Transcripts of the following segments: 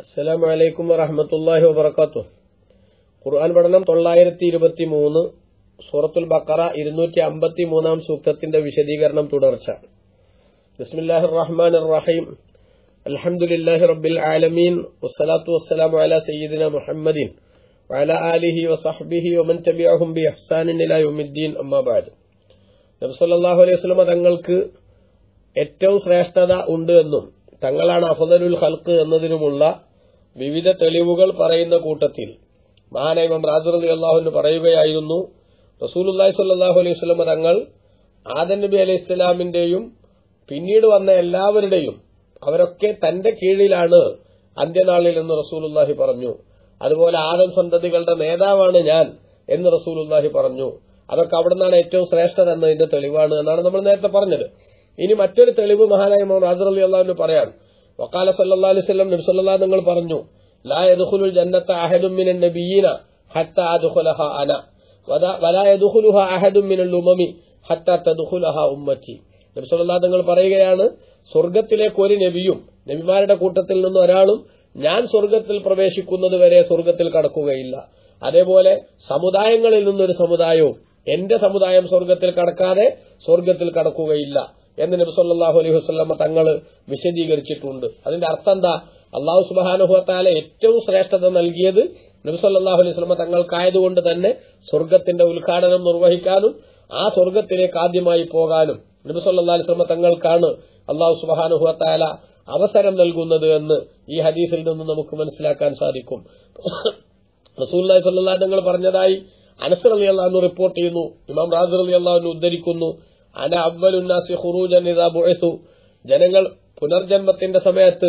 അസ്സലാമു അലൈക്കും വറഹമത്തല്ലാഹി വബർക്കാത്തു ഖുർആൻ പഠനം തൊള്ളായിരത്തി ഇരുപത്തി മൂന്ന് സൂറത്തുൽ ബക്കറ ഇരുന്നൂറ്റി അമ്പത്തി മൂന്നാം സൂക്തത്തിന്റെ വിശദീകരണം തുടർച്ച ബിസ്മില്ലാഹി റഹ്മാൻ റഹീം അൽഹംദുലില്ലാഹി റബ്ബിൽ ആലമീൻ വസ്സലാത്തു വസ്സലാമു അലാ സയ്യിദിന മുഹമ്മദിൻ വഅലാ ആലിഹി വസഹ്ബിഹി വമൻ തബിഅഹും ബി ഇഹ്സാനിൻ ഇലാ യൗമിദ്ദീൻ അമ്മാ ബഅദ് നബി സല്ലല്ലാഹു അലൈഹി വസല്ലം തങ്ങൾക്ക് ഏറ്റവും ശ്രേഷ്ഠത ഉണ്ട് എന്നും തങ്ങളാണ് അഫദലുൽ ഖൽക്ക് എന്നതിനുമുള്ള വിവിധ തെളിവുകൾ പറയുന്ന കൂട്ടത്തിൽ മഹാനായ ഇമാം റാസർ അലി അള്ളാഹുവിന് പറയുകയായിരുന്നു റസൂലുല്ലാഹി സ്വല്ലല്ലാഹു അലൈഹി വസല്ലം തങ്ങൾ ആദൻ നബി അലൈഹി ഇസ്ലാമിന്റെയും പിന്നീട് വന്ന എല്ലാവരുടെയും അവരൊക്കെ തന്റെ കീഴിലാണ് അന്ത്യനാളിൽ എന്ന് റസൂലുല്ലാഹി പറഞ്ഞു അതുപോലെ ആദം സന്തതികളുടെ നേതാവാണ് ഞാൻ എന്ന് റസൂലുല്ലാഹി പറഞ്ഞു അതൊക്കെ അവിടെ നിന്നാണ് ഏറ്റവും ശ്രേഷ്ഠത എന്നതിന്റെ തെളിവാണ് എന്നാണ് നമ്മൾ നേരത്തെ പറഞ്ഞത് ഇനി മറ്റൊരു തെളിവ് മഹാനായ മോഹൻ റാസർ അലി അള്ളാഹുവിന് പറയാൻ വക്കാല സല്ലാ അലൈഹി സ്വലം നബ്സല്ലാ നിങ്ങൾ പറഞ്ഞു ലാ യദുഖുലുൽ ജന്നത്ത അഹദും മിനൻ നബിയീന ഹത്ത അദ്ഖുലഹ അന വലാ യദുഖുലുഹ അഹദും മിനൽ ഉമമി ഹത്ത തദ്ഖുലഹ ഉമ്മത്തി നബി സല്ലല്ലാഹു തങ്ങൾ പറയുകയാണ് സ്വർഗ്ഗത്തിലേക്ക് ഒരു നബിയും നബിമാരുടെ കൂട്ടത്തിൽ നിന്ന് ഒരാളും ഞാൻ സ്വർഗ്ഗത്തിൽ പ്രവേശിക്കുന്നത് വരെ സ്വർഗ്ഗത്തിൽ കടക്കുകയില്ല അതേപോലെ സമുദായങ്ങളിൽ നിന്നൊരു സമുദായവും എന്റെ സമുദായം സ്വർഗ്ഗത്തിൽ കടക്കാതെ സ്വർഗ്ഗത്തിൽ കടക്കുകയില്ല എന്ന് നബി സല്ലല്ലാഹു അലൈഹി വസല്ലമ തങ്ങൾ വിശദീകരിച്ചിട്ടുണ്ട് അതിന്റെ അർത്ഥം എന്താ അള്ളാഹു സുബാനുഹത്താല ഏറ്റവും ശ്രേഷ്ഠത നൽകിയത് നബി സല്ലല്ലാഹു അലൈഹി വസല്ലമ തങ്ങൾക്കായതുകൊണ്ട് തന്നെ സ്വർഗത്തിന്റെ ഉദ്ഘാടനം നിർവഹിക്കാനും ആ സ്വർഗത്തിലേക്ക് ആദ്യമായി പോകാനും നബി സല്ലല്ലാഹു അലൈഹി വസല്ലമ തങ്ങൾക്കാണ് അള്ളാഹു സുബാനുഹത്താല അവസരം നൽകുന്നത് എന്ന് ഈ ഹദീസിൽ നിന്ന് നമുക്ക് മനസ്സിലാക്കാൻ സാധിക്കും റസൂല്ലായി സല്ലാ തങ്ങൾ പറഞ്ഞതായി അനസർ അലി അള്ളഹാന്ന് റിപ്പോർട്ട് ചെയ്യുന്നു ഇമാം റാസർ അലി അള്ളാഹുവിന് ഉദ്ധരിക്കുന്നു അന അവലുന്നാസി ഖുറൂജൻ ഇദാ ബുഅസു ജനങ്ങൾ പുനർജന്മത്തിന്റെ സമയത്ത്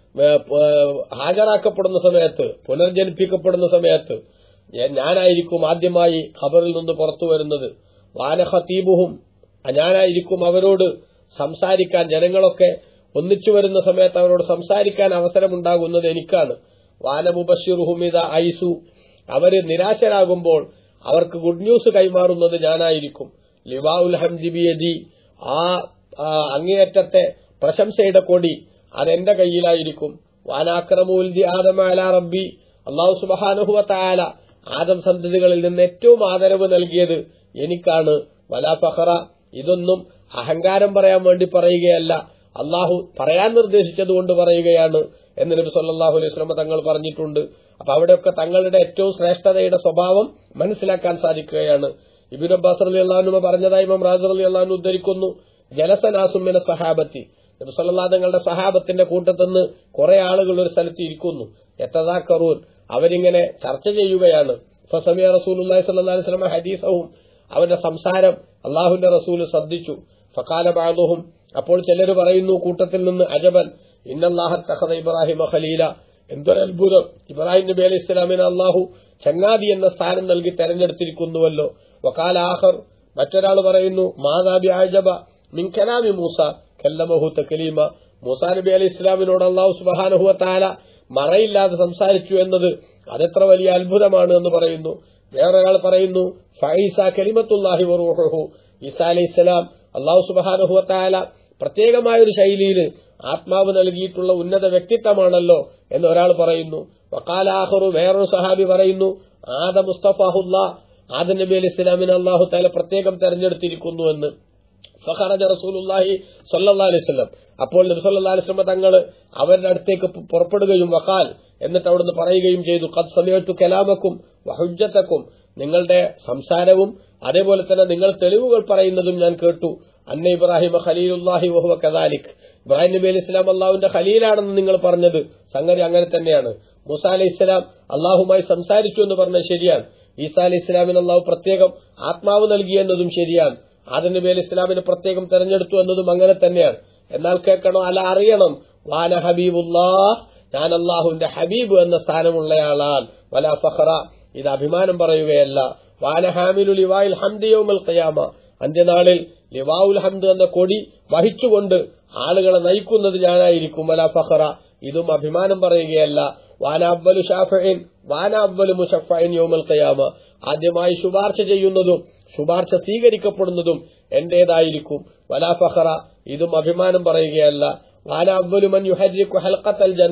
ഹാജരാക്കപ്പെടുന്ന സമയത്ത് പുനർജനിപ്പിക്കപ്പെടുന്ന സമയത്ത് ഞാനായിരിക്കും ആദ്യമായി ഖബറിൽ നിന്ന് പുറത്തു വരുന്നത് വാന ഖതീബുഹും ഞാനായിരിക്കും അവരോട് സംസാരിക്കാൻ ജനങ്ങളൊക്കെ ഒന്നിച്ചു വരുന്ന സമയത്ത് അവരോട് സംസാരിക്കാൻ അവസരമുണ്ടാകുന്നത് എനിക്കാണ് വാന മുബഷിറുഹുമിത ഐസു അവര് നിരാശരാകുമ്പോൾ അവർക്ക് ഗുഡ് ന്യൂസ് കൈമാറുന്നത് ഞാനായിരിക്കും ലിവാഉൽ ഹംദിബിയദി ആ അങ്ങേയറ്റത്തെ പ്രശംസയുടെ കൊടി അതെന്റെ കയ്യിലായിരിക്കും വാനാക്രമൂൽദി ആദമ അല റബ്ബി അള്ളാഹു സുബഹാനുഹുവ താല ആദം സന്തതികളിൽ നിന്ന് ഏറ്റവും ആദരവ് നൽകിയത് എനിക്കാണ് വലാ ഫഹറ ഇതൊന്നും അഹങ്കാരം പറയാൻ വേണ്ടി പറയുകയല്ല അള്ളാഹു പറയാൻ നിർദ്ദേശിച്ചതുകൊണ്ട് പറയുകയാണ് എന്ന് നബി സല്ലാഹു അലൈഹി സ്വലമ തങ്ങൾ പറഞ്ഞിട്ടുണ്ട് അപ്പൊ അവിടെയൊക്കെ തങ്ങളുടെ ഏറ്റവും ശ്രേഷ്ഠതയുടെ സ്വഭാവം മനസ്സിലാക്കാൻ സാധിക്കുകയാണ് ഇബിൻ അബ്ബാസ് അലി അള്ളഹാനുമ പറഞ്ഞതായി ഇമാം റാസർ അലി അള്ളഹാൻ ഉദ്ധരിക്കുന്നു ജലസനാസുമിന സഹാബത്തി നബി സല്ലാ തങ്ങളുടെ സഹാബത്തിന്റെ കൂട്ടത്തുനിന്ന് കുറെ ആളുകൾ ഒരു സ്ഥലത്ത് ഇരിക്കുന്നു എത്തതാ കറൂൻ അവരിങ്ങനെ ചർച്ച ചെയ്യുകയാണ് ഫസമിയ റസൂൽ സല്ലാ അലൈഹി സ്വലമ ഹദീസവും അവന്റെ സംസാരം അള്ളാഹുന്റെ റസൂല് ശ്രദ്ധിച്ചു ഫക്കാല ബാദുഹും അപ്പോൾ ചിലർ പറയുന്നു കൂട്ടത്തിൽ നിന്ന് അജബൻ ഇന്നല്ലാഹത്തഹദ ഇബ്രാഹിം ഖലീല എന്തൊരു അത്ഭുതം ഇബ്രാഹിം നബി അലൈഹി ഇസ്ലാമിന് അള്ളാഹു ചങ്ങാതി എന്ന സ്ഥാനം നൽകി തെരഞ്ഞെടുത്തിരിക്കുന്നുവല്ലോ വക്കാല ആഹർ മറ്റൊരാൾ പറയുന്നു മാതാബി ആജബ മിൻ കലാമി മൂസ കല്ലമഹു തക്കലീമ മൂസാ നബി അലൈഹി ഇസ്ലാമിനോട് അള്ളാഹു സുബാനഹുവ താല മറയില്ലാതെ സംസാരിച്ചു എന്നത് അതെത്ര വലിയ അത്ഭുതമാണ് എന്ന് പറയുന്നു വേറൊരാൾ പറയുന്നു ഫൈസ കലിമത്തുല്ലാഹി വറൂഹു ഈസാ അലൈഹി ഇസ്ലാം അള്ളാഹു സുബാനഹുവ താല പ്രത്യേകമായ ഒരു ശൈലിയിൽ ആത്മാവ് നൽകിയിട്ടുള്ള ഉന്നത വ്യക്തിത്വമാണല്ലോ എന്ന് ഒരാൾ പറയുന്നു വക്കാലാഹറു വേറൊരു സഹാബി പറയുന്നു ആദ മുസ്തഫാഹുല്ല ആദ നബി അലി ഇസ്ലാമിനെ അള്ളാഹു താല പ്രത്യേകം തെരഞ്ഞെടുത്തിരിക്കുന്നു എന്ന് ഫഖറജ റസൂലുല്ലാഹി സല്ലല്ലാഹു അലൈഹി വസല്ലം അപ്പോൾ നബി സല്ലല്ലാഹു അലൈഹി വസല്ലം തങ്ങൾ അവരുടെ അടുത്തേക്ക് പുറപ്പെടുകയും വഖാൽ എന്നിട്ട് അവിടുന്ന് പറയുകയും ചെയ്തു ഖദ് സമയത്തു കലാമക്കും വഹുജ്ജത്തക്കും നിങ്ങളുടെ സംസാരവും അതേപോലെ തന്നെ നിങ്ങൾ തെളിവുകൾ പറയുന്നതും ഞാൻ കേട്ടു അന്ന ഇബ്രാഹിം ഖലീലുല്ലാഹി വഹുവ കദാലിക് ഇബ്രാഹിം നബി അലൈഹി ഇസ്ലാം അള്ളാഹുവിന്റെ ഖലീലാണെന്ന് നിങ്ങൾ പറഞ്ഞത് സംഗതി അങ്ങനെ തന്നെയാണ് മൂസ അലൈഹി ഇസ്ലാം അള്ളാഹുമായി സംസാരിച്ചു എന്ന് പറഞ്ഞത് ശരിയാണ് ഈസാ അലൈഹി ഇസ്ലാമിന് അള്ളാഹു പ്രത്യേകം ആത്മാവ് നൽകിയെന്നതും ശരിയാണ് ആദം നബി അലൈഹി ഇസ്ലാമിനെ പ്രത്യേകം തെരഞ്ഞെടുത്തു എന്നതും അങ്ങനെ തന്നെയാണ് എന്നാൽ കേൾക്കണോ അല്ല അറിയണം വാന ഹബീബുല്ലാഹ് ഞാൻ അള്ളാഹുവിന്റെ ഹബീബ് എന്ന സ്ഥാനമുള്ളയാളാണ് വല ഫഹറ ഇത് അഭിമാനം പറയുകയല്ല വാന ഹാമിലു ലിവായിൽ ഹംദിയൗമൽ ഖയാമ അന്ത്യനാളിൽ ലിവാഉൽ ഹംദ് എന്ന കൊടി വഹിച്ചുകൊണ്ട് ആളുകളെ നയിക്കുന്നത് ഞാനായിരിക്കും വല ഫഹറ ഇതും അഭിമാനം പറയുകയല്ല വാന അവലു ഷാഫിൻ വാന അവലു മുഷഫൈൻ യോമൽ ഖയാമ ആദ്യമായി ശുപാർശ ചെയ്യുന്നതും ശുപാർശ സ്വീകരിക്കപ്പെടുന്നതും എന്റേതായിരിക്കും വലാ ഫഹറ ഇതും അഭിമാനം പറയുകയല്ല വാന അവലുമൻ യുഹരിക്കു ഹൽക്കത്തൽ ജന്ന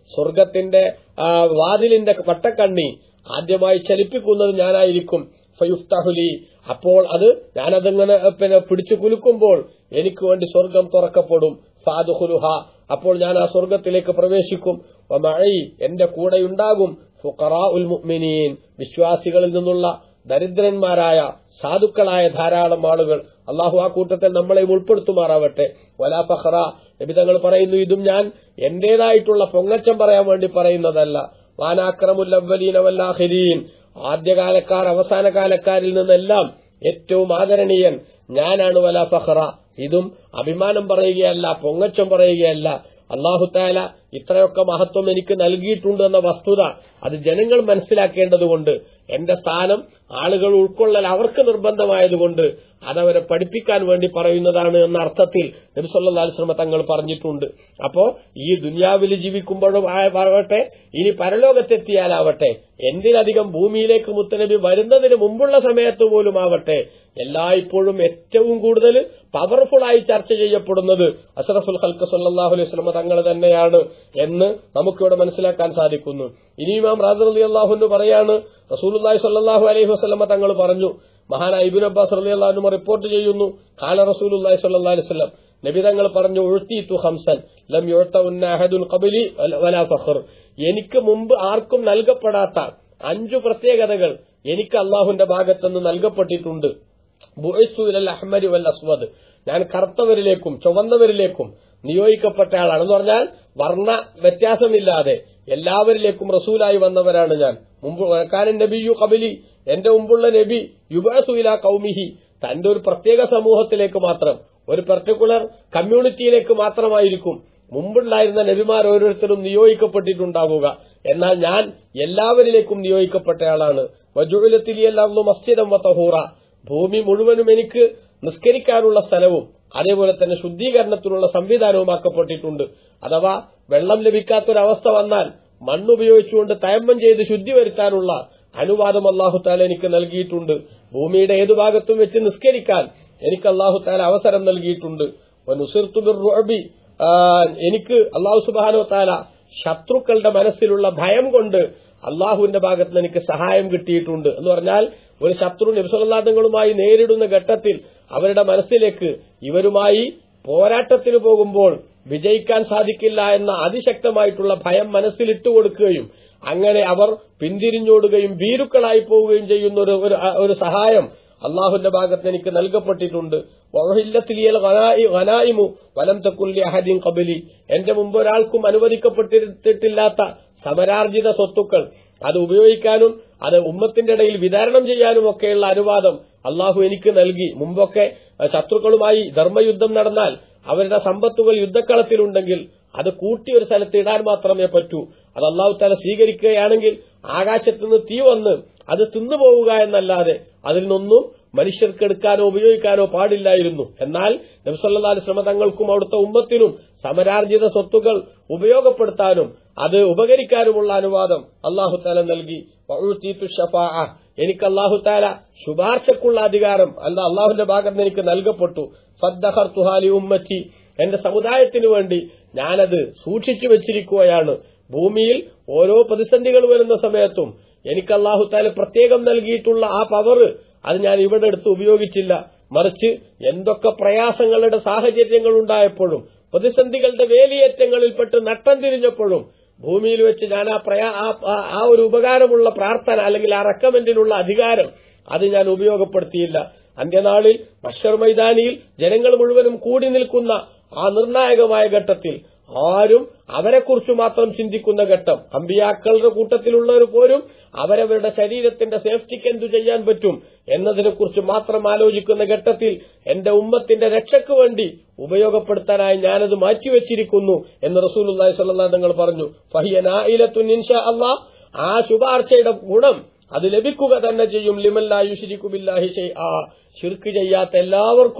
സ്വർഗത്തിന്റെ ആ, വാതിലിന്റെ വട്ടക്കണ്ണി ആദ്യമായി ചലിപ്പിക്കുന്നത് ഞാനായിരിക്കും ഫയുഫ്തഹുലി അപ്പോൾ അത് ഞാനതിങ്ങനെ ഏ, പിന്നെ പിടിച്ചു കുലുക്കുമ്പോൾ എനിക്ക് വേണ്ടി സ്വർഗം തുറക്കപ്പെടും ഫാദുഹുലുഹ അപ്പോൾ ഞാൻ ആ സ്വർഗത്തിലേക്ക് പ്രവേശിക്കും വമഈ എന്റെ കൂടെയുണ്ടാകും ഫുഖറാ ഉൽ മുഅ്മിനീൻ വിശ്വാസികളിൽ നിന്നുള്ള ദരിദ്രന്മാരായ സാധുക്കളായ ധാരാളം ആളുകൾ അള്ളാഹു ആ കൂട്ടത്തിൽ നമ്മളെ ഉൾപ്പെടുത്തുമാറാവട്ടെ വലാ ഫഹ്റ നബിതങ്ങൾ പറയുന്നു ഇതും ഞാൻ എന്റേതായിട്ടുള്ള പൊങ്ങച്ചം പറയാൻ വേണ്ടി പറയുന്നതല്ല വാനാക്രമുല്ലവലീന വല്ലാഹിരീൻ ആദ്യകാലക്കാർ അവസാന കാലക്കാരിൽ നിന്നെല്ലാം ഏറ്റവും ആദരണീയൻ ഞാനാണ് വലാ ഫഹ്റ ഇതും അഭിമാനം പറയുകയല്ല പൊങ്ങച്ചം പറയുകയല്ല അള്ളാഹുത്താല ഇത്രയൊക്കെ മഹത്വം എനിക്ക് നൽകിയിട്ടുണ്ട് എന്ന വസ്തുത അത് ജനങ്ങൾ മനസ്സിലാക്കേണ്ടതുകൊണ്ട് എന്റെ സ്ഥാനം ആളുകൾ ഉൾക്കൊള്ളൽ അവർക്ക് നിർബന്ധമായതുകൊണ്ട് അതവരെ പഠിപ്പിക്കാൻ വേണ്ടി പറയുന്നതാണ് എന്ന അർത്ഥത്തിൽ നബിസല്ലാസ്ലമ തങ്ങൾ പറഞ്ഞിട്ടുണ്ട് അപ്പോ ഈ ദുനിയാവിൽ ജീവിക്കുമ്പോഴും ആവട്ടെ ഇനി പരലോകത്തെത്തിയാലാവട്ടെ എന്തിനധികം ഭൂമിയിലേക്ക് മുത്തനബി വരുന്നതിന് മുമ്പുള്ള സമയത്ത് പോലും ആവട്ടെ എല്ലായ്പ്പോഴും ഏറ്റവും കൂടുതൽ പവർഫുൾ ആയി ചർച്ച ചെയ്യപ്പെടുന്നത് അഷറഫുൽ ഖൽക്ക് സല്ലാഹു അലൈഹി സ്വലമ തങ്ങൾ തന്നെയാണ് എന്ന് നമുക്കിവിടെ മനസ്സിലാക്കാൻ സാധിക്കുന്നു ഇനി ഇമാം റാദർ അലി അള്ളാഹുന്ന് പറയാണ് റസൂലുല്ലാഹി സ്വല്ലല്ലാഹു അലൈഹി വസല്ലമ തങ്ങൾ പറഞ്ഞു മഹാനായ ഇബിൻ അബ്ബാസ് റലി അള്ളാഹുനുമ റിപ്പോർട്ട് ചെയ്യുന്നു കാല റസൂലുല്ലാഹി സ്വല്ലല്ലാഹു അലൈഹി വസല്ലം നബി തങ്ങൾ പറഞ്ഞു ഉഴ്ത്തിത്തു ഹംസൻ ലം യുഴ്ത്തഉന്ന അഹദുൻ ഖബലി വലാ ഫഖർ എനിക്ക് മുമ്പ് ആർക്കും നൽകപ്പെടാത്ത അഞ്ചു പ്രത്യേകതകൾ എനിക്ക് അള്ളാഹുന്റെ ഭാഗത്തുനിന്ന് നൽകപ്പെട്ടിട്ടുണ്ട് ബുഇസ്തു ഇലൽ അഹ്മരി വൽ അസ്വദ് ഞാൻ കറുത്തവരിലേക്കും ചുവന്നവരിലേക്കും നിയോഗിക്കപ്പെട്ട ആളാണ് എന്ന് പറഞ്ഞാൽ വർണ്ണ വ്യത്യാസമില്ലാതെ എല്ലാവരിലേക്കും റസൂലായി വന്നവരാണ് ഞാൻ മുമ്പ് കാനൻ നബിയു കബലി എന്റെ മുമ്പുള്ള നബി യുബസുല കൗമിഹി തന്റെ ഒരു പ്രത്യേക സമൂഹത്തിലേക്ക് മാത്രം ഒരു പർട്ടിക്കുലർ കമ്മ്യൂണിറ്റിയിലേക്ക് മാത്രമായിരിക്കും മുമ്പുണ്ടായിരുന്ന നബിമാർ ഓരോരുത്തരും നിയോഗിക്കപ്പെട്ടിട്ടുണ്ടാവുക എന്നാൽ ഞാൻ എല്ലാവരിലേക്കും നിയോഗിക്കപ്പെട്ടയാളാണ് വജുലത്തിലിയല്ലാവുന്നു മസ്ജിദം വത്തഹൂറ ഭൂമി മുഴുവനും എനിക്ക് നിസ്കരിക്കാനുള്ള സ്ഥലവും അതേപോലെ തന്നെ ശുദ്ധീകരണത്തിനുള്ള സംവിധാനവുമാക്കപ്പെട്ടിട്ടുണ്ട് അഥവാ വെള്ളം ലഭിക്കാത്തൊരവസ്ഥ വന്നാൽ മണ്ണുപയോഗിച്ചുകൊണ്ട് തയമ്മം ചെയ്ത് ശുദ്ധി വരുത്താനുള്ള അനുവാദം അള്ളാഹുത്താല എനിക്ക് നൽകിയിട്ടുണ്ട് ഭൂമിയുടെ ഏതു ഭാഗത്തും വെച്ച് നിസ്കരിക്കാൻ എനിക്ക് അള്ളാഹുത്താല അവസരം നൽകിയിട്ടുണ്ട് റുഅബി എനിക്ക് അള്ളാഹു സുബാനോ താല ശത്രുക്കളുടെ മനസ്സിലുള്ള ഭയം കൊണ്ട് അള്ളാഹുവിന്റെ ഭാഗത്ത് നിന്ന് എനിക്ക് സഹായം കിട്ടിയിട്ടുണ്ട് എന്ന് പറഞ്ഞാൽ ഒരു ശത്രു നബ്സുല്ലാദങ്ങളുമായി നേരിടുന്ന ഘട്ടത്തിൽ അവരുടെ മനസ്സിലേക്ക് ഇവരുമായി പോരാട്ടത്തിന് പോകുമ്പോൾ വിജയിക്കാൻ സാധിക്കില്ല എന്ന അതിശക്തമായിട്ടുള്ള ഭയം മനസ്സിലിട്ട് കൊടുക്കുകയും അങ്ങനെ അവർ പിന്തിരിഞ്ഞോടുകയും ഭീരുക്കളായി പോവുകയും ചെയ്യുന്ന ഒരു ഒരു- ഒരു സഹായം അള്ളാഹുന്റെ ഭാഗത്ത് എനിക്ക് നൽകപ്പെട്ടിട്ടുണ്ട് വഹില്ലത്തിലിയൽ ഖനായിമു വലം തക്കുല്ലി അഹദിൻ കബലി എന്റെ മുമ്പ് ഒരാൾക്കും അനുവദിക്കപ്പെട്ടിട്ടില്ലാത്ത സമരാർജിത സ്വത്തുക്കൾ അത് ഉപയോഗിക്കാനും അത് ഉമ്മത്തിന്റെ ഇടയിൽ വിതരണം ചെയ്യാനും ഒക്കെയുള്ള അനുവാദം അള്ളാഹു എനിക്ക് നൽകി മുമ്പൊക്കെ അഹ് ശത്രുക്കളുമായി ധർമ്മയുദ്ധം നടന്നാൽ അവരുടെ സമ്പത്തുകൾ യുദ്ധക്കളത്തിലുണ്ടെങ്കിൽ അത് കൂട്ടി ഒരു സ്ഥലത്ത് ഇടാൻ മാത്രമേ പറ്റൂ അത് അള്ളാഹു താല സ്വീകരിക്കുകയാണെങ്കിൽ ആകാശത്തുനിന്ന് തീ വന്ന് അത് തിന്നുപോവുക എന്നല്ലാതെ അതിൽ നിന്നൊന്നും മനുഷ്യർക്ക് എടുക്കാനോ ഉപയോഗിക്കാനോ പാടില്ലായിരുന്നു എന്നാൽ നബ്സല്ലാ ശ്രമ തങ്ങൾക്കും അവിടുത്തെ ഉമ്മത്തിനും സമരാർജിത സ്വത്തുക്കൾ ഉപയോഗപ്പെടുത്താനും അത് ഉപകരിക്കാനുമുള്ള അനുവാദം അള്ളാഹു താല നൽകി വഉതീതു ഷഫാഅ. എനിക്ക് അള്ളാഹു താല ശുപാർശക്കുള്ള അധികാരം അല്ല അള്ളാഹുന്റെ ഭാഗത്ത് നിന്ന് എനിക്ക് നൽകപ്പെട്ടു ഫദ്ദഹർത്തുഹാലി ഉമ്മറ്റി എന്റെ സമുദായത്തിനു വേണ്ടി ഞാനത് സൂക്ഷിച്ചു വെച്ചിരിക്കുകയാണ് ഭൂമിയിൽ ഓരോ പ്രതിസന്ധികൾ വരുന്ന സമയത്തും എനിക്ക് അള്ളാഹു താല പ്രത്യേകം നൽകിയിട്ടുള്ള ആ പവർ അത് ഞാൻ ഇവിടെ എടുത്ത് ഉപയോഗിച്ചില്ല മറിച്ച് എന്തൊക്കെ പ്രയാസങ്ങളുടെ സാഹചര്യങ്ങൾ ഉണ്ടായപ്പോഴും പ്രതിസന്ധികളുടെ വേലിയേറ്റങ്ങളിൽപ്പെട്ട് നട്ടം തിരിഞ്ഞപ്പോഴും ഭൂമിയിൽ വെച്ച് ഞാൻ ആ പ്രയാ ആ- ആ- ആ ഒരു ഉപകാരമുള്ള പ്രാർത്ഥന അല്ലെങ്കിൽ ആ റെക്കമെന്റിനുള്ള അധികാരം അത് ഞാൻ ഉപയോഗപ്പെടുത്തിയില്ല അന്ത്യനാളിൽ മഷർ മൈതാനിയിൽ ജനങ്ങൾ മുഴുവനും കൂടി നിൽക്കുന്ന ആ നിർണായകമായ ഘട്ടത്തിൽ ആരും അവരെക്കുറിച്ച് മാത്രം ചിന്തിക്കുന്ന ഘട്ടം അമ്പിയാക്കളുടെ കൂട്ടത്തിലുള്ളവർ പോലും അവരവരുടെ ശരീരത്തിന്റെ സേഫ്റ്റിക്ക് എന്തു ചെയ്യാൻ പറ്റും എന്നതിനെക്കുറിച്ച് മാത്രം ആലോചിക്കുന്ന ഘട്ടത്തിൽ എന്റെ ഉമ്മത്തിന്റെ രക്ഷയ്ക്ക് വേണ്ടി ഉപയോഗപ്പെടുത്താനായി ഞാനത് മാറ്റിവെച്ചിരിക്കുന്നു എന്ന് റസൂലുള്ളാഹി സ്വല്ലല്ലാഹു തങ്ങൾ പറഞ്ഞു ഫഹിയനായിലത്തുൻ ഇൻഷാ അല്ലാ ആ ശുപാർശയുടെ ഗുണം അത് ലഭിക്കുക തന്നെ ചെയ്യും ലിമല്ലായുഷിരിക്കു ബില്ലാഹി ഷൈആ ഷിർക്ക് ചെയ്യാത്ത എല്ലാവർക്കും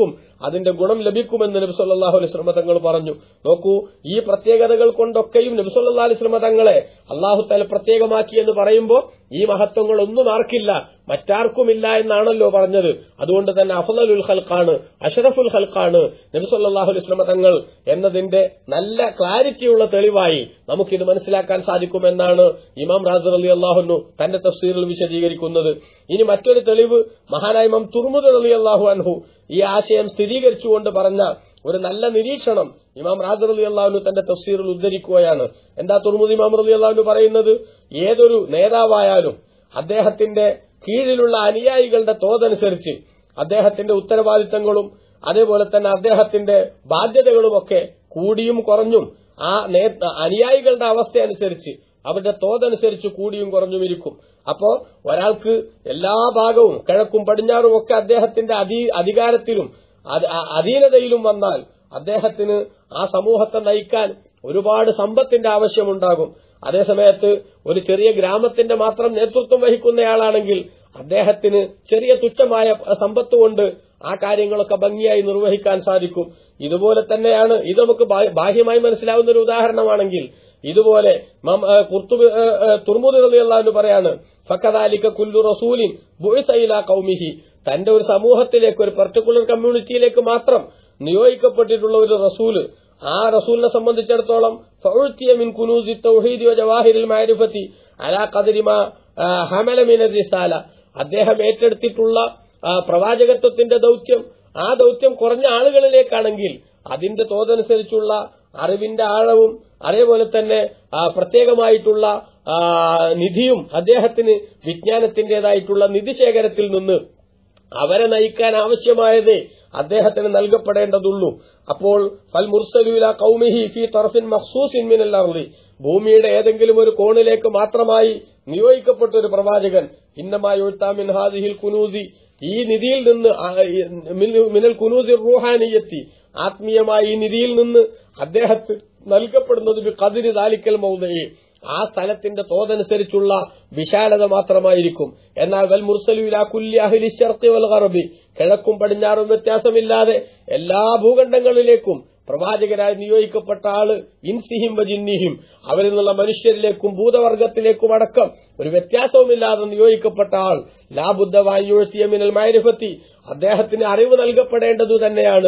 അതിന്റെ ഗുണം ലഭിക്കുമെന്ന് നബി സല്ലല്ലാഹു അലൈഹി വസല്ലം തങ്ങൾ പറഞ്ഞു നോക്കൂ ഈ പ്രത്യേകതകൾ കൊണ്ടൊക്കെയും നബി സല്ലല്ലാഹു അലൈഹി വസല്ലം തങ്ങളെ അള്ളാഹു തല പ്രത്യേകമാക്കി എന്ന് പറയുമ്പോൾ ഈ മഹത്വങ്ങളൊന്നും ആർക്കില്ല മറ്റാർക്കുമില്ല എന്നാണല്ലോ പറഞ്ഞത് അതുകൊണ്ട് തന്നെ അഫ്ലലുൽ ഖൽഖാണ് അഷറഫുൽ ഖൽഖാണ് നബി സല്ലല്ലാഹു അലൈഹി വസല്ലം തങ്ങൾ എന്നതിന്റെ നല്ല ക്ലാരിറ്റിയുള്ള തെളിവായി നമുക്കിത് മനസ്സിലാക്കാൻ സാധിക്കുമെന്നാണ് ഇമാം റാസർ അലി അള്ളാഹുനു തന്റെ തഫ്സീറിൽ വിശദീകരിക്കുന്നത് ഇനി മറ്റൊരു തെളിവ് മഹാനായ ഇമാം തുർമുദ് അലി അള്ളാഹു അൻഹു ഈ ആശയം സ്ഥിരീകരിച്ചുകൊണ്ട് പറഞ്ഞ ഒരു നല്ല നിരീക്ഷണം ഇമാം റാദർ അലി അള്ളാഹുനു തന്റെ തഫ്സീറിൽ ഉദ്ധരിക്കുകയാണ് എന്താ തുർമുദ് ഇമാം റലി അള്ളാഹുനു പറയുന്നത് ഏതൊരു നേതാവായാലും അദ്ദേഹത്തിന്റെ കീഴിലുള്ള അനുയായികളുടെ തോതനുസരിച്ച് അദ്ദേഹത്തിന്റെ ഉത്തരവാദിത്തങ്ങളും അതേപോലെ തന്നെ അദ്ദേഹത്തിന്റെ ബാധ്യതകളുമൊക്കെ കൂടിയും കുറഞ്ഞും ആ നേ- അനുയായികളുടെ അവസ്ഥ അനുസരിച്ച് അവരുടെ തോതനുസരിച്ച് കൂടിയും കുറഞ്ഞും ഇരിക്കും അപ്പോ ഒരാൾക്ക് എല്ലാ ഭാഗവും കിഴക്കും പടിഞ്ഞാറും ഒക്കെ അദ്ദേഹത്തിന്റെ അധീ- അധികാരത്തിലും അത് അ- അധീനതയിലും വന്നാൽ അദ്ദേഹത്തിന് ആ സമൂഹത്തെ നയിക്കാൻ ഒരുപാട് സമ്പത്തിന്റെ ആവശ്യമുണ്ടാകും അതേസമയത്ത് ഒരു ചെറിയ ഗ്രാമത്തിന്റെ മാത്രം നേതൃത്വം വഹിക്കുന്നയാളാണെങ്കിൽ അദ്ദേഹത്തിന് ചെറിയ തുച്ഛമായ സമ്പത്ത് കൊണ്ട് ആ കാര്യങ്ങളൊക്കെ ഭംഗിയായി നിർവഹിക്കാൻ സാധിക്കും ഇതുപോലെ തന്നെയാണ് ഇത് നമുക്ക് ബാ- ബാഹ്യമായി മനസ്സിലാവുന്ന ഒരു ഉദാഹരണമാണെങ്കിൽ ഇതുപോലെ മം- ഏ, കുർത്തുബ് ഏ, ഏ, തുർമുദ് റളിയല്ലാഹു പറയാണ് ഫക്കദാലിക കുല്ലു റസൂലിൻ ബുഇസ ഇലാ ഖൗമിഹി തന്റെ ഒരു സമൂഹത്തിലേക്ക് ഒരു പർട്ടിക്കുലർ കമ്മ്യൂണിറ്റിയിലേക്ക് മാത്രം നിയോഗിക്കപ്പെട്ടിട്ടുള്ള ഒരു റസൂല് ആ റസൂലിനെ സംബന്ധിച്ചിടത്തോളം ഫഉഴ്ത്തിയ മിൻ കുനൂസി തൗഹീദി വ ജവാഹിരിൽ മാരിഫത്തി അലാ ഖദരി മാ ആ, ഹമല മിന റിസാല അദ്ദേഹം ഏറ്റെടുത്തിട്ടുള്ള ആ, പ്രവാചകത്വത്തിന്റെ ദൗത്യം ആ ദൗത്യം കുറഞ്ഞ ആളുകളിലേക്കാണെങ്കിൽ അതിന്റെ തോതനുസരിച്ചുള്ള അറിവിന്റെ ആഴവും അതേപോലെ തന്നെ ആ, പ്രത്യേകമായിട്ടുള്ള ആ, നിധിയും അദ്ദേഹത്തിന് വിജ്ഞാനത്തിന്റേതായിട്ടുള്ള നിധിശേഖരത്തിൽ നിന്ന് അവരെ നയിക്കാൻ ആവശ്യമായത് അദ്ദേഹത്തിന് നൽകപ്പെടേണ്ടതുള്ളൂ അപ്പോൾ ഫൽ മുർസലൂല കൗമിഹി ഫി തർഫിൻ മഖ്സൂസിൻ മിനൽ അർളി ഭൂമിയുടെ ഏതെങ്കിലും ഒരു കോണിലേക്ക് മാത്രമായി നിയോഗിക്കപ്പെട്ട ഒരു പ്രവാചകൻ ഇന്നമായി മിൻ ഹാദിഹിൽ കുനൂസി ഈ നിധിയിൽ നിന്ന് ആ, ഈ മിൽ- മിനൽ കുനൂസി റൂഹാനിയത്തി ആത്മീയമായ ഈ നിധിയിൽ നിന്ന് അദ്ദേഹത്തിന് നൽകപ്പെടുന്നത് ബി ഖദ്രി ദാലിക്കൽ മൗദയി ആ സ്ഥലത്തിന്റെ തോതനുസരിച്ചുള്ള വിശാലത മാത്രമായിരിക്കും എന്നാൽ വൽ മുർസലുല കുല്ലി അഹ്ലി ശർഖി വൽ ഗർബി കിഴക്കും പടിഞ്ഞാറും വ്യത്യാസമില്ലാതെ എല്ലാ ഭൂഖണ്ഡങ്ങളിലേക്കും പ്രവാചകരായി നിയോഗിക്കപ്പെട്ട ആള് ഇൻസിഹിം വജിന്നിഹിം അവരിൽ നിന്നുള്ള മനുഷ്യരിലേക്കും ഭൂതവർഗത്തിലേക്കും അടക്കം ഒരു വ്യത്യാസവുമില്ലാതെ നിയോഗിക്കപ്പെട്ട ആൾ ലാബുദ്ധവായുഴ്ത്തിയ മിനൽ മൈരിഫത്തി അദ്ദേഹത്തിന് അറിവ് നൽകപ്പെടേണ്ടതു തന്നെയാണ്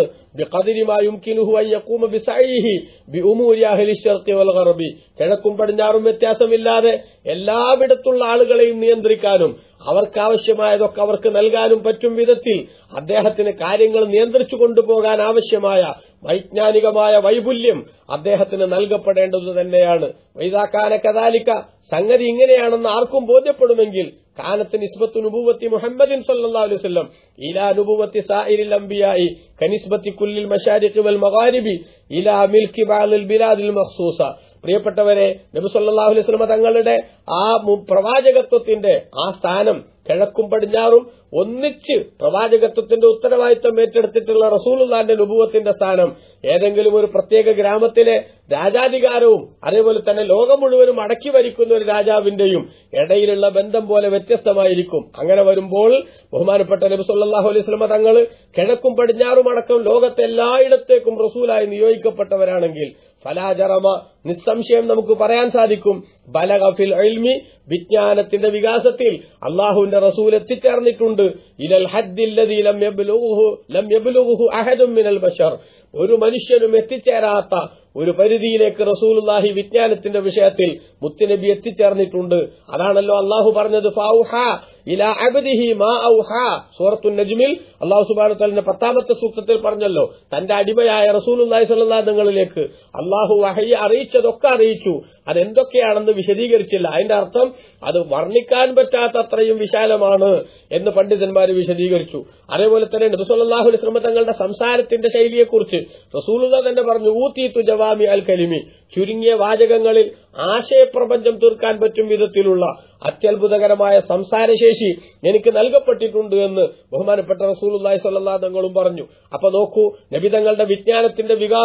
കിഴക്കും പടിഞ്ഞാറും വ്യത്യാസമില്ലാതെ എല്ലാവിടത്തുള്ള ആളുകളെയും നിയന്ത്രിക്കാനും അവർക്കാവശ്യമായതൊക്കെ അവർക്ക് നൽകാനും പറ്റും വിധത്തിൽ അദ്ദേഹത്തിന് കാര്യങ്ങൾ നിയന്ത്രിച്ചു കൊണ്ടുപോകാൻ ആവശ്യമായ വൈജ്ഞാനികമായ വൈപുല്യം അദ്ദേഹത്തിന് നൽകപ്പെടേണ്ടത് തന്നെയാണ് വൈതാക്കാന കദാലിക്ക സംഗതി ഇങ്ങനെയാണെന്ന് ആർക്കും ബോധ്യപ്പെടുമെങ്കിൽ കാനത്ത് നിസ്ബത്തു നുബുവത്തി മുഹമ്മദിൻ സല്ലല്ലാഹു അലൈഹി വസല്ലം ഇലാ നുബുവത്തി സായിരിൽ അംബിയായി കനിസ്ബത്തി കുല്ലിൽ മശാരിഖി വൽ മഗാരിബി ഇലാ മിൽക്കി ബഅദിൽ ബിലാദിൽ മഖ്സൂസ പ്രിയപ്പെട്ടവരെ നബി സല്ലല്ലാഹു അലൈഹി വസല്ലം തങ്ങളുടെ ആ മു- പ്രവാചകത്വത്തിന്റെ ആ സ്ഥാനം കിഴക്കും പടിഞ്ഞാറും ഒന്നിച്ച് പ്രവാചകത്വത്തിന്റെ ഉത്തരവാദിത്തം ഏറ്റെടുത്തിട്ടുള്ള റസൂലുള്ളാന്റെ നുപുവത്തിന്റെ സ്ഥാനം ഏതെങ്കിലും ഒരു പ്രത്യേക ഗ്രാമത്തിലെ രാജാധികാരവും അതേപോലെ തന്നെ ലോകം മുഴുവനും അടക്കി ഭരിക്കുന്ന ഒരു രാജാവിന്റെയും ഇടയിലുള്ള ബന്ധം പോലെ വ്യത്യസ്തമായിരിക്കും അങ്ങനെ വരുമ്പോൾ ബഹുമാനപ്പെട്ട നബി സല്ലല്ലാഹു അലൈഹി വസല്ലം തങ്ങൾ കിഴക്കും പടിഞ്ഞാറും അടക്കം ലോകത്തെ എല്ലായിടത്തേക്കും റസൂലായി നിയോഗിക്കപ്പെട്ടവരാണെങ്കിൽ ഫലാജറമ നിസ്സംശയം നമുക്ക് പറയാൻ സാധിക്കും ബലഗഫിൽ ഇൽമി വിജ്ഞാനത്തിന്റെ വികാസത്തിൽ അള്ളാഹുവിന്റെ റസൂൽ എത്തിച്ചേർന്നിട്ടുണ്ട് ഇലൽ ഹദ്ദില്ലദീ ലം യബ്ലുഹു ലം യബ്ലുഹു അഹദും മിനൽ ബശർ ഒരു മനുഷ്യനും എത്തിച്ചേരാത്ത ഒരു പരിധിയിലേക്ക് റസൂലുള്ളാഹി വിജ്ഞാനത്തിന്റെ വിഷയത്തിൽ മുത്തുനബി എത്തിച്ചേർന്നിട്ടുണ്ട് അതാണല്ലോ അള്ളാഹു പറഞ്ഞത് ഫൗഹ ഇലാ അബ്ദിഹി മാ ഔഹ സൂറത്തു നജ്മിൽ അള്ളാഹു സുബ്ഹാനഹു വതആലയുടെ പത്താമത്തെ സൂക്തത്തിൽ പറഞ്ഞല്ലോ തന്റെ അടിമയായ റസൂലുള്ളാഹി സ്വല്ലല്ലാഹു തങ്ങളിലേക്ക് അള്ളാഹു വഹയ്യ അറിയിച്ചതൊക്കെ അറിയിച്ചു അതെന്തൊക്കെയാണെന്ന് വിശദീകരിച്ചില്ല അതിന്റെ അർത്ഥം അത് വർണ്ണിക്കാൻ പറ്റാത്ത അത്രയും വിശാലമാണ് എന്ന് പണ്ഡിതന്മാർ വിശദീകരിച്ചു അതേപോലെ തന്നെ നബിസല്ലാഹു അലൈഹി തങ്ങളുടെ സംസാരത്തിന്റെ ശൈലിയെക്കുറിച്ച് റസൂലുള്ളാ തന്നെ പറഞ്ഞു ഊത്തീത്തു ജവാമി അൽ കലിമി ചുരുങ്ങിയ വാചകങ്ങളിൽ ആശയപ്രപഞ്ചം തീർക്കാൻ പറ്റും വിധത്തിലുള്ള അത്യത്ഭുതകരമായ സംസാരശേഷി എനിക്ക് നൽകപ്പെട്ടിട്ടുണ്ട് എന്ന് ബഹുമാനപ്പെട്ട റസൂലുള്ളാഹി സ്വല്ലല്ലാഹു തങ്ങളും പറഞ്ഞു അപ്പൊ നോക്കൂ നബി തങ്ങളുടെ വിജ്ഞാനത്തിന്റെ വികാസം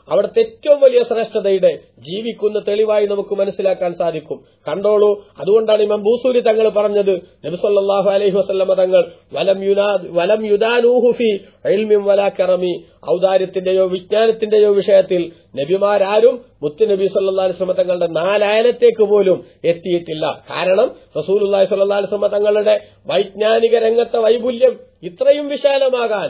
അവിടുത്തെ ഏറ്റവും വലിയ ശ്രേഷ്ഠതയുടെ ജീവിക്കുന്ന തെളിവായി നമുക്ക് മനസ്സിലാക്കാൻ സാധിക്കും കണ്ടോളൂ അതുകൊണ്ടാണ് ഇമാം ബൂസൂരി തങ്ങൾ പറഞ്ഞത് നബിസല്ലാഹു അലൈഹി വസല്ലമ തങ്ങൾ വലം യുനാ വലം യുദാനൂഹുഫി ഇൽമിൻ വലാ കറമി ഔദാര്യത്തിന്റെയോ വിജ്ഞാനത്തിന്റെയോ വിഷയത്തിൽ നബിമാരാരും മുത്തുനബി സല്ലാ അലിസ്ലമ തങ്ങളുടെ നാലായനത്തേക്ക് പോലും എത്തിയിട്ടില്ല കാരണം റസൂലുല്ലാഹി സല്ലാ അലിസ്ലമ തങ്ങളുടെ വൈജ്ഞാനിക രംഗത്തെ വൈപുല്യം ഇത്രയും വിശാലമാകാൻ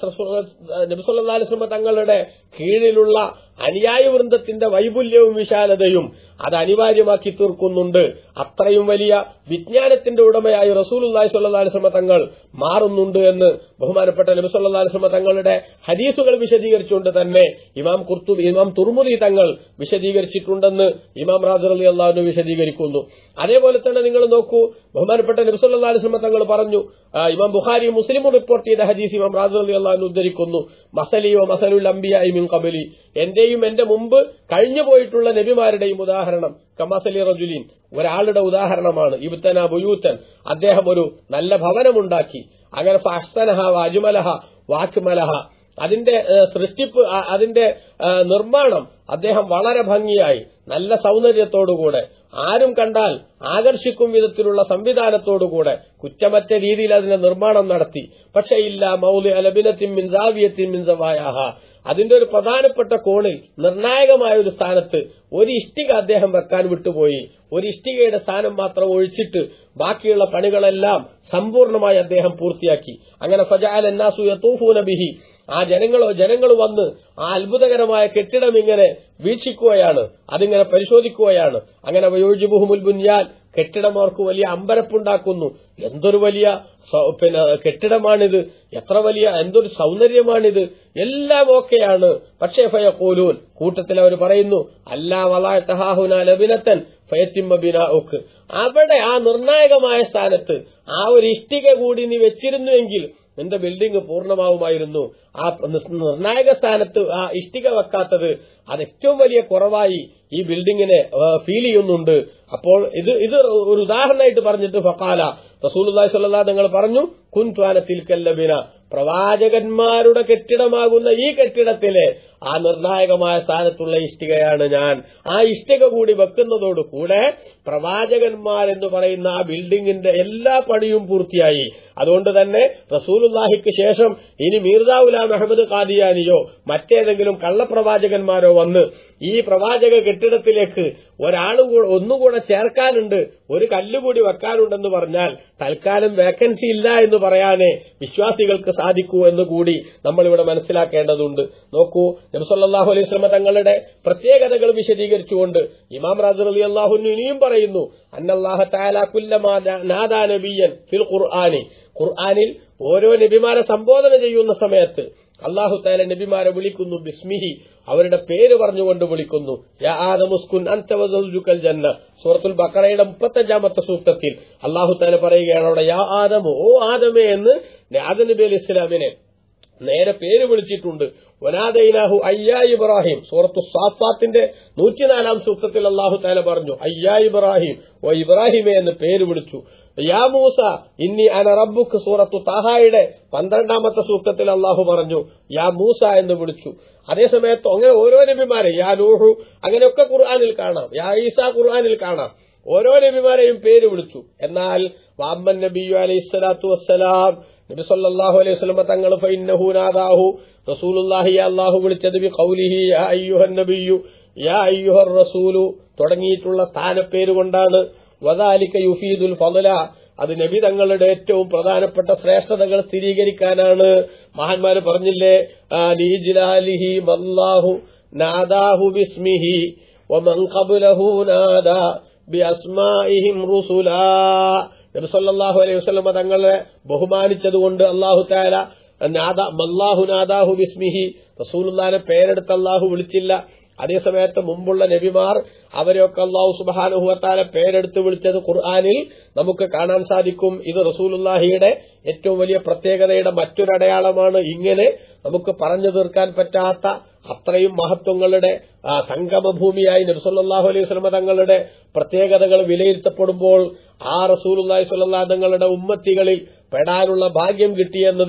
നബിസല്ലാ അലിസ്ലമ തങ്ങളുടെ കീഴിലുള്ള അനുയായ വൃന്ദത്തിന്റെ വൈപുല്യവും വിശാലതയും അത് അനിവാര്യമാക്കി തീർക്കുന്നുണ്ട് അത്രയും വലിയ വിജ്ഞാനത്തിന്റെ ഉടമയായി റസൂലുല്ലാഹി സ്വല്ലല്ലാഹി അലൈഹി വസല്ലം തങ്ങൾ മാറുന്നുണ്ട് എന്ന് ബഹുമാനപ്പെട്ട നബി സല്ലല്ലാഹി അലൈഹി വസല്ലം തങ്ങളുടെ ഹദീസുകൾ വിശദീകരിച്ചുകൊണ്ട് തന്നെ ഇമാം കുർത്തു ഇമാം തുർമുദി തങ്ങൾ വിശദീകരിച്ചിട്ടുണ്ടെന്ന് ഇമാം റാസർ അലി അള്ളാഹുവിന് വിശദീകരിക്കുന്നു അതേപോലെ തന്നെ നിങ്ങൾ നോക്കൂ ബഹുമാനപ്പെട്ട നബി സല്ലല്ലാഹി അലൈഹി വസല്ലം തങ്ങൾ പറഞ്ഞു ആ, ഇമാം ബുഖാരി മുസ്ലിമും റിപ്പോർട്ട് ചെയ്ത ഹദീസ് ഇമാം റാസർ അലി അള്ളാഹുവിന് ഉദ്ധരിക്കുന്നു മസലിയോ മസലുൽ അംബിയായി മിൻ കബലി എന്റെയും എന്റെ മുമ്പ് കഴിഞ്ഞു പോയിട്ടുള്ള നബിമാരുടെയും ഉദാഹരണം കമസലി റജുലീൻ ഒരാളുടെ ഉദാഹരണമാണ് ഇബ്തന ബുയൂത്തൻ അദ്ദേഹം ഒരു നല്ല ഭവനമുണ്ടാക്കി അങ്ങനെ ഫഹ്സനഹ വാജുമലഹ വാക്മലഹ അതിന്റെ ഏഹ്, സൃഷ്ടിപ്പ് അ- അതിന്റെ ഏഹ്, നിർമ്മാണം അദ്ദേഹം വളരെ ഭംഗിയായി നല്ല സൗന്ദര്യത്തോടുകൂടെ ആരും കണ്ടാൽ ആകർഷിക്കും വിധത്തിലുള്ള സംവിധാനത്തോടുകൂടെ കുറ്റമറ്റ രീതിയിൽ അതിന്റെ നിർമ്മാണം നടത്തി പക്ഷേ ഇല്ല മൗലി അലബിനത്തിൻ മിൻ സാവിയത്തിൻ മിൻ സവായാഹ അതിന്റെ ഒരു പ്രധാനപ്പെട്ട കോണിൽ നിർണായകമായ ഒരു സ്ഥാനത്ത് ഒരു ഇഷ്ടിക അദ്ദേഹം വെക്കാൻ വിട്ടുപോയി ഒരു ഇഷ്ടികയുടെ സ്ഥാനം മാത്രം ഒഴിച്ചിട്ട് ബാക്കിയുള്ള പണികളെല്ലാം സമ്പൂർണ്ണമായി അദ്ദേഹം പൂർത്തിയാക്കി അങ്ങനെ ഫജാൽ എന്നാസു യത്തൂഫൂന ബിഹി ആ ജനങ്ങളോ ജനങ്ങൾ വന്ന് ആ അത്ഭുതകരമായ കെട്ടിടം ഇങ്ങനെ വീക്ഷിക്കുകയാണ് അതിങ്ങനെ പരിശോധിക്കുകയാണ് അങ്ങനെ വയോജിബുഹുമുൽ ബുൻയാൻ കെട്ടിടം അവർക്ക് വലിയ അമ്പരപ്പുണ്ടാക്കുന്നു എന്തൊരു വലിയ സൗ- പിന്നെ കെട്ടിടമാണിത് എത്ര വലിയ എന്തൊരു സൗന്ദര്യമാണിത് എല്ലാം ഓക്കെയാണ് പക്ഷേ ഫയഖൂലൂൻ കൂട്ടത്തിൽ അവർ പറയുന്നു അല്ലാ വലാഹുന ലബിനത്തൻ ഫയത്തിമ്മ ബിനാഉക്ക് അവിടെ ആ നിർണായകമായ സ്ഥാനത്ത് ആ ഒരു ഇഷ്ടിക കൂടി നീ വെച്ചിരുന്നുവെങ്കിൽ നിന്റെ ബിൽഡിംഗ് പൂർണ്ണമാവുമായിരുന്നു ആ നി- നിർണായക സ്ഥാനത്ത് ആ ഇഷ്ടിക വെക്കാത്തത് അത് ഏറ്റവും വലിയ കുറവായി ഈ ബിൽഡിങ്ങിനെ ഫീൽ ചെയ്യുന്നുണ്ട് അപ്പോൾ ഇത് ഇത് ഒരു ഉദാഹരണമായിട്ട് പറഞ്ഞിട്ട് ഫക്കാല റസൂലുള്ളാഹി സ്വല്ലല്ലാഹു നിങ്ങൾ പറഞ്ഞു കുൻ ത്വാനത്തിൽ കല്ലബിന പ്രവാചകന്മാരുടെ കെട്ടിടമാകുന്ന ഈ കെട്ടിടത്തിലെ ആ നിർണായകമായ സ്ഥാനത്തുള്ള ഇഷ്ടികയാണ് ഞാൻ ആ ഇഷ്ടിക കൂടി വെക്കുന്നതോടുകൂടെ പ്രവാചകന്മാരെന്ന് പറയുന്ന ആ ബിൽഡിങ്ങിന്റെ എല്ലാ പണിയും പൂർത്തിയായി അതുകൊണ്ട് തന്നെ റസൂലുല്ലാഹിക്ക് ശേഷം ഇനി മീർദാ ഉലാം അഹമ്മദ് ഖാദിയാനിയോ മറ്റേതെങ്കിലും കള്ളപ്രവാചകന്മാരോ വന്ന് ഈ പ്രവാചക കെട്ടിടത്തിലേക്ക് ഒരാളും കൂടെ ഒന്നുകൂടെ ചേർക്കാനുണ്ട് ഒരു കല്ലുകൂടി വെക്കാനുണ്ടെന്ന് പറഞ്ഞാൽ തൽക്കാലം വേക്കൻസി ഇല്ല എന്ന് പറയാനേ വിശ്വാസികൾക്ക് സാധിക്കൂ എന്ന് കൂടി നമ്മളിവിടെ മനസ്സിലാക്കേണ്ടതുണ്ട് നോക്കൂ നബ്സല്ലാഹു അലൈഹി സ്വലമ തങ്ങളുടെ പ്രത്യേകതകൾ വിശദീകരിച്ചുകൊണ്ട് ഇമാം റാസർ അലി അള്ളാഹുന് ഇനിയും പറയുന്നു അന്നല്ലാഹ താല കുല്ലമാ നാദാ നബിയൻ ഫിൽ ഖുർആാനി ഖുർആാനിൽ ഓരോ നബിമാരെ സംബോധന ചെയ്യുന്ന സമയത്ത് അള്ളാഹു താല നബിമാരെ വിളിക്കുന്നു ബിസ്മിഹി അവരുടെ പേര് പറഞ്ഞുകൊണ്ട് വിളിക്കുന്നു യാ ആദമുസ്കുൻ അൻത വസൗജുകൽ ജന്ന സൂറത്തുൽ ബക്കറയുടെ മുപ്പത്തഞ്ചാമത്തെ സൂക്തത്തിൽ അള്ളാഹു താല പറയുകയാണ് അവിടെ യാ ആദമു ഓ ആദമേ എന്ന് ആദം നബി അലി ഇസ്ലാമിനെ നേരെ പേര് വിളിച്ചിട്ടുണ്ട് വനാദൈനാഹു അയ്യാ ഇബ്രാഹിം സൂറത്തു സാഫാത്തിന്റെ നൂറ്റിനാലാം സൂക്തത്തിൽ അള്ളാഹു താല പറഞ്ഞു അയ്യാ ഇബ്രാഹിം ഓ ഇബ്രാഹിമെ എന്ന് പേര് വിളിച്ചു യാ മൂസ ഇന്നി അന റബ്ബുക്ക് സൂറത്തു താഹായുടെ പന്ത്രണ്ടാമത്തെ സൂക്തത്തിൽ അള്ളാഹു പറഞ്ഞു യാ മൂസ എന്ന് വിളിച്ചു അതേസമയത്ത് അങ്ങനെ ഓരോ നബിമാരെ യാ നൂഹു അങ്ങനെയൊക്കെ ഖുർആാനിൽ കാണാം യാ ഈസ ഖുർആാനിൽ കാണാം ഓരോ നബിമാരെയും പേര് വിളിച്ചു എന്നാൽ വാമ്മൻ നബിയു അലൈഹി സ്വലാത്തു വസ്സലാം നബി സല്ലല്ലാഹു അലൈഹി വസല്ലം തങ്ങൾ ഫഇന്നഹു നാദാഹു റസൂലുള്ളാഹി അല്ലാഹു വിളിച്ചത് ബി ഖൗലിഹി യാ അയ്യുഹൻ നബിയു യാ അയ്യുഹർ റസൂലു തുടങ്ങിയിട്ടുള്ള സ്ഥാനപ്പേര് കൊണ്ടാണ് വദാലിക യുഫീദുൽ ഫളല അത് നബി തങ്ങളുടെ ഏറ്റവും പ്രധാനപ്പെട്ട ശ്രേഷ്ഠതകൾ സ്ഥിരീകരിക്കാനാണ് മഹാന്മാര് പറഞ്ഞില്ലേ ആ, ലീജിലാലിഹി വല്ലാഹു നാദാഹു ബിസ്മിഹി വമൻ ഖബ്ലഹു നാദാ ബിഅസ്മാഇഹിം റുസുലാ നബി സല്ലല്ലാഹു അലൈഹി വസല്ലം തങ്ങളെ ബഹുമാനിച്ചതുകൊണ്ട് അല്ലാഹു തആല നാദാ മല്ലാഹു നാദാഹു ബിസ്മിഹി റസൂലുള്ളാഹിനെ പേരെടുത്ത് അല്ലാഹു വിളിച്ചില്ല അതേസമയത്ത് മുമ്പുള്ള നബിമാർ അവരെയൊക്കെ അള്ളാഹു സുബാനുഹുവത്താലെ പേരെടുത്ത് വിളിച്ചത് ഖുർആാനിൽ നമുക്ക് കാണാൻ സാധിക്കും ഇത് റസൂലുല്ലാഹിയുടെ ഏറ്റവും വലിയ പ്രത്യേകതയുടെ മറ്റൊരടയാളമാണ് ഇങ്ങനെ നമുക്ക് പറഞ്ഞു തീർക്കാൻ പറ്റാത്ത അത്രയും മഹത്വങ്ങളുടെ ആ, സംഗമഭൂമിയായി നബ്സല്ലാഹു അലൈഹി വസല്ലമ തങ്ങളുടെ പ്രത്യേകതകൾ വിലയിരുത്തപ്പെടുമ്പോൾ ആ റസൂലുല്ലാഹി സ്വല്ലല്ലാഹു തങ്ങളുടെ ഉമ്മത്തികളിൽ പെടാനുള്ള ഭാഗ്യം കിട്ടിയെന്നത്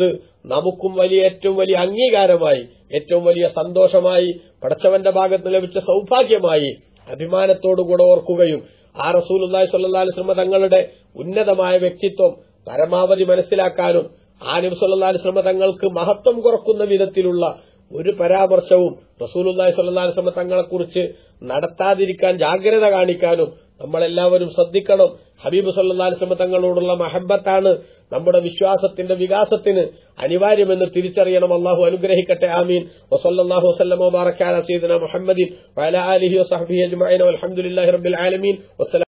നമുക്കും വലിയ ഏറ്റവും വലിയ അംഗീകാരമായി ഏറ്റവും വലിയ സന്തോഷമായി പടച്ചവന്റെ ഭാഗത്ത് ലഭിച്ച സൌഭാഗ്യമായി അഭിമാനത്തോടുകൂടെ ഓർക്കുകയും ആ റസൂലുല്ലാഹി സ്വല്ലല്ലാഹി അലൈഹി വസല്ലം തങ്ങളുടെ ഉന്നതമായ വ്യക്തിത്വം പരമാവധി മനസ്സിലാക്കാനും ആ നബി സല്ലല്ലാഹി അലൈഹി വസല്ലം തങ്ങൾക്ക് മഹത്വം കുറക്കുന്ന വിധത്തിലുള്ള ഒരു പരാമർശവും റസൂലുല്ലാഹി സ്വല്ലല്ലാഹി അലൈഹി വസല്ലം തങ്ങളെക്കുറിച്ച് നടത്താതിരിക്കാൻ ജാഗ്രത കാണിക്കാനും നമ്മളെല്ലാവരും ശ്രദ്ധിക്കണം ഹബീബ് സല്ലല്ലാഹി അലൈഹി വസല്ലം തങ്ങളോടുള്ള മഹബത്താണ് നമ്മുടെ വിശ്വാസത്തിന്റെ വികാസത്തിന് അനിവാര്യമെന്ന് തിരിച്ചറിയണം അള്ളാഹു അനുഗ്രഹിക്കട്ടെ ആമീൻ വസല്ലല്ലാഹു വസല്ലമ വബാറക അലാ സയ്യിദിന മുഹമ്മദിൻ വഅലാ ആലിഹി വസഹ്ബിഹി അജ്മഈൻ വൽഹംദുലില്ലാഹി റബ്ബിൽ ആലമീൻ വസ്സലാം